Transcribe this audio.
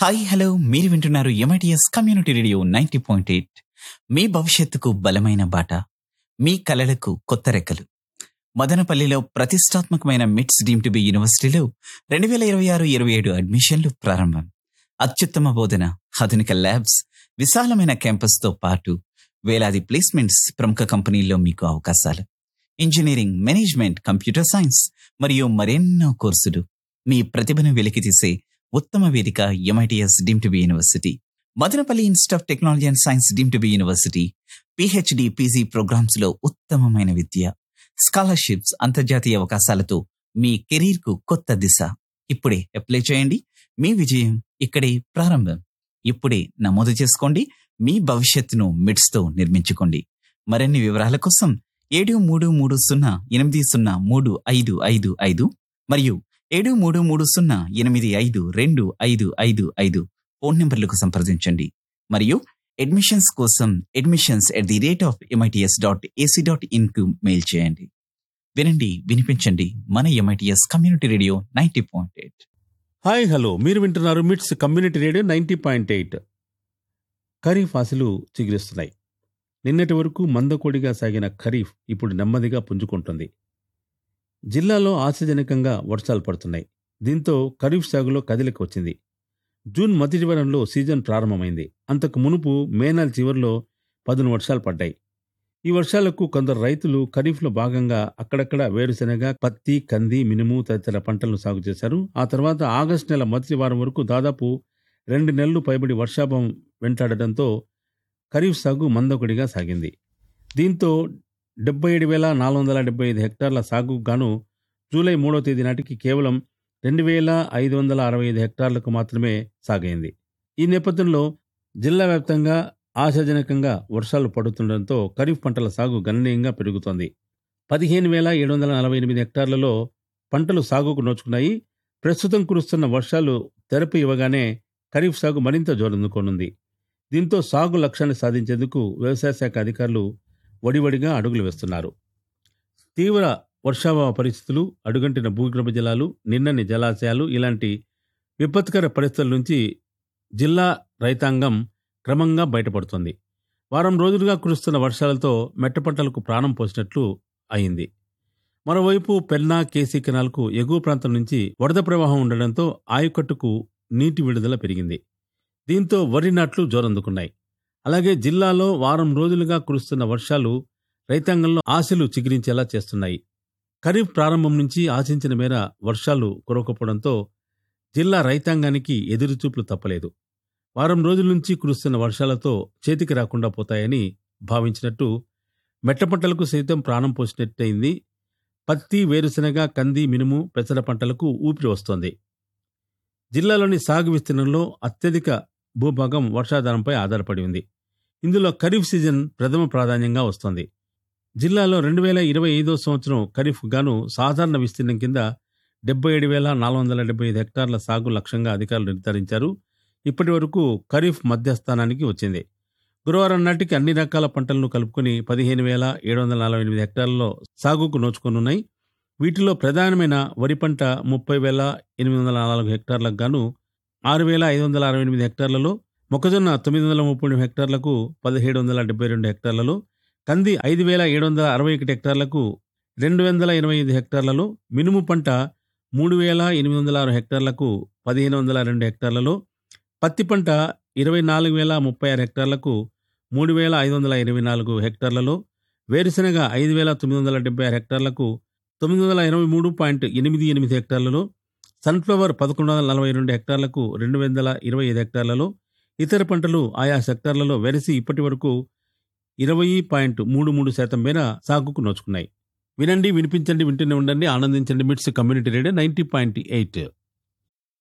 hi hello మీరు వింటున్నారు MITS community radio ninety point eight మీ భవిష్యత్తుకు బలమైన బాట మీ కలలకు కొత్త రెక్కలు మదనపల్లిలో ప్రతిష్టాత్మకమైన మిట్స్ డీమ్ టు బి యూనివర్సిటీలో రెండు వేల ఇరవై ఆరు ఇరవై ఏడు అడ్మిషన్లు ప్రారంభం అత్యుత్తమ బోధన ఆధునిక ల్యాబ్స్ విశాలమైన క్యాంపస్తో పాటు వేలాది ప్లేస్మెంట్స్ ప్రముఖ కంపెనీల్లో మీకు అవకాశాలు ఇంజనీరింగ్ మేనేజ్మెంట్ కంప్యూటర్ సైన్స్ మరియు మరెన్నో కోర్సులు మీ ప్రతిభను వెలికితీసే ఉత్తమ వేదిక MITS deem to be university Madanapalle institute of technology and science deem to be university PhD PG programs లో ఉత్తమమైన విద్య స్కాలర్షిప్స్ అంతర్జాతీయ అవకాశాలతో మీ కెరీర్ కు కొత్త దిశ ఇప్పుడే అప్లై చేయండి మీ విజయం ఇక్కడే ప్రారంభం ఇప్పుడే నమోదు చేసుకోండి మీ భవిష్యత్తును మిడ్స్ తో నిర్మించుకోండి మరిన్ని వివరాల కోసం ఏడు మూడు మూడు సున్నా ఎనిమిది సున్నా మూడు ఐదు ఐదు ఐదు మరియు ఏడు మూడు మూడు సున్నా ఎనిమిది ఐదు రెండు ఐదు ఐదు ఐదు ఫోన్ నంబర్లకు సంప్రదించండి మరియు అడ్మిషన్స్ కోసం admissions at the rate of MITS dot AC dot in కు మెయిల్ చేయండి వినండి వినిపించండి మన MITS community radio ninety point eight hi hello మీరు వింటున్నారు MITS community radio ninety point eight kharif ఆశలు చిగురిస్తున్నాయి నిన్నటి వరకు మందకోడిగా సాగిన ఖరీఫ్ ఇప్పుడు నెమ్మదిగా పుంజుకుంటుంది జిల్లాలో ఆశాజనకంగా వర్షాలు పడుతున్నాయి దీంతో ఖరీఫ్ సాగులో కదిలిక వచ్చింది జూన్ మొదటి వారంలో సీజన్ ప్రారంభమైంది అంతకు మునుపు మే నెల చివరిలో పదును వర్షాలు పడ్డాయి ఈ వర్షాలకు కొందరు రైతులు ఖరీఫ్లో భాగంగా అక్కడక్కడ వేరుశెనగ పత్తి కంది మినుము తదితర పంటలను సాగు చేశారు ఆ తర్వాత ఆగస్టు నెల మొదటి వారం వరకు దాదాపు రెండు నెలలు పైబడి వర్షాభం వెంటాడడంతో ఖరీఫ్ సాగు మందకొడిగా సాగింది దీంతో డెబ్బై ఏడు వేల నాలుగు వందల డెబ్బై ఐదు హెక్టార్ల సాగుకు గాను జూలై మూడో తేదీ నాటికి కేవలం రెండు వేల ఐదు వందల అరవై ఐదు హెక్టార్లకు మాత్రమే సాగైంది ఈ నేపథ్యంలో జిల్లా వ్యాప్తంగా ఆశాజనకంగా వర్షాలు పడుతుండటంతో ఖరీఫ్ పంటల సాగు గణనీయంగా పెరుగుతోంది పదిహేను వేల ఏడు వందల నలభై ఎనిమిది హెక్టార్లలో పంటలు సాగుకు నోచుకున్నాయి ప్రస్తుతం కురుస్తున్న వర్షాలు తెరపి ఇవ్వగానే ఖరీఫ్ సాగు మరింత జోరందుకోనుంది దీంతో సాగు లక్ష్యాన్ని సాధించేందుకు వ్యవసాయ శాఖ అధికారులు వడివడిగా అడుగులు వేస్తున్నారు తీవ్ర వర్షాభావ పరిస్థితులు అడుగంటిన భూగర్భ జలాలు నిన్నని జలాశయాలు ఇలాంటి విపత్కర పరిస్థితుల నుంచి జిల్లా రైతాంగం క్రమంగా బయటపడుతోంది వారం రోజులుగా కురుస్తున్న వర్షాలతో మెట్ట పంటలకు ప్రాణం పోసినట్లు అయింది మరోవైపు పెన్నా కేసీ కెనాల్కు ఎగువ ప్రాంతం నుంచి వరద ప్రవాహం ఉండడంతో ఆయుకట్టుకు నీటి విడుదల పెరిగింది దీంతో వరి నాట్లు జోరందుకున్నాయి అలాగే జిల్లాలో వారం రోజులుగా కురుస్తున్న వర్షాలు రైతాంగంలో ఆశలు చిగురించేలా చేస్తున్నాయి ఖరీఫ్ ప్రారంభం నుంచి ఆశించిన మేర వర్షాలు కురవకపోవడంతో జిల్లా రైతాంగానికి ఎదురుచూపులు తప్పలేదు వారం రోజుల నుంచి కురుస్తున్న వర్షాలతో చేతికి రాకుండా పోతాయని భావించినట్టు మెట్ట పంటలకు సైతం ప్రాణం పోసినట్టయింది పత్తి వేరుశెనగ కంది మినుము పెసర పంటలకు ఊపిరి వస్తోంది జిల్లాలోని సాగు విస్తీర్ణంలో అత్యధిక భూభాగం వర్షాధారంపై ఆధారపడి ఉంది ఇందులో ఖరీఫ్ సీజన్ ప్రథమ ప్రాధాన్యంగా వస్తోంది జిల్లాలో రెండు వేల ఇరవై ఐదో సంవత్సరం ఖరీఫ్ గాను సాధారణ విస్తీర్ణం కింద డెబ్బై ఏడు వేల నాలుగు వందల డెబ్బై ఐదు హెక్టార్ల సాగు లక్ష్యంగా అధికారులు నిర్ధారించారు ఇప్పటి వరకు ఖరీఫ్ మధ్యస్థానానికి వచ్చింది గురువారం నాటికి అన్ని రకాల పంటలను కలుపుకొని పదిహేను వేల ఏడు వందల నలభై ఎనిమిది హెక్టార్లలో సాగుకు నోచుకొనున్నాయి వీటిలో ప్రధానమైన వరి పంట ముప్పై వేల ఎనిమిది వందల నాలుగు హెక్టార్లకు గాను ఆరు వేల ఐదు వందల అరవై ఎనిమిది హెక్టార్లలో మొక్కజొన్న తొమ్మిది వందల ముప్పై హెక్టార్లకు పదిహేడు వందల డెబ్బై రెండు హెక్టార్లలో కంది ఐదు వేల ఏడు వందల అరవై ఒకటి హెక్టార్లకు రెండు వందల ఎనభై ఐదు హెక్టార్లలో మినుము పంట మూడు వేల ఎనిమిది వందల ఆరు హెక్టార్లకు పదిహేను వందల రెండు హెక్టార్లలో పత్తి పంట ఇరవై నాలుగు వేల ముప్పై ఆరు హెక్టార్లకు మూడు వేల ఐదు వందల ఇరవై నాలుగు హెక్టార్లలో వేరుశెనగ ఐదు వేల తొమ్మిది వందల డెబ్బై ఆరు హెక్టార్లకు తొమ్మిది వందల ఎనభై మూడు పాయింట్ ఎనిమిది ఎనిమిది హెక్టార్లలో సన్ఫ్లవర్ పదకొండు వందల నలభై రెండు హెక్టార్లకు రెండు వందల ఇరవై ఐదు హెక్టార్లలో ఇతర పంటలు ఆయా సెక్టార్లలో వెరసి ఇప్పటి వరకు ఇరవై పాయింట్ మూడు మూడు శాతం మేర సాగుకు నోచుకున్నాయి వినండి వినిపించండి వింటూనే ఉండండి ఆనందించండి MITS community radio ninety point eight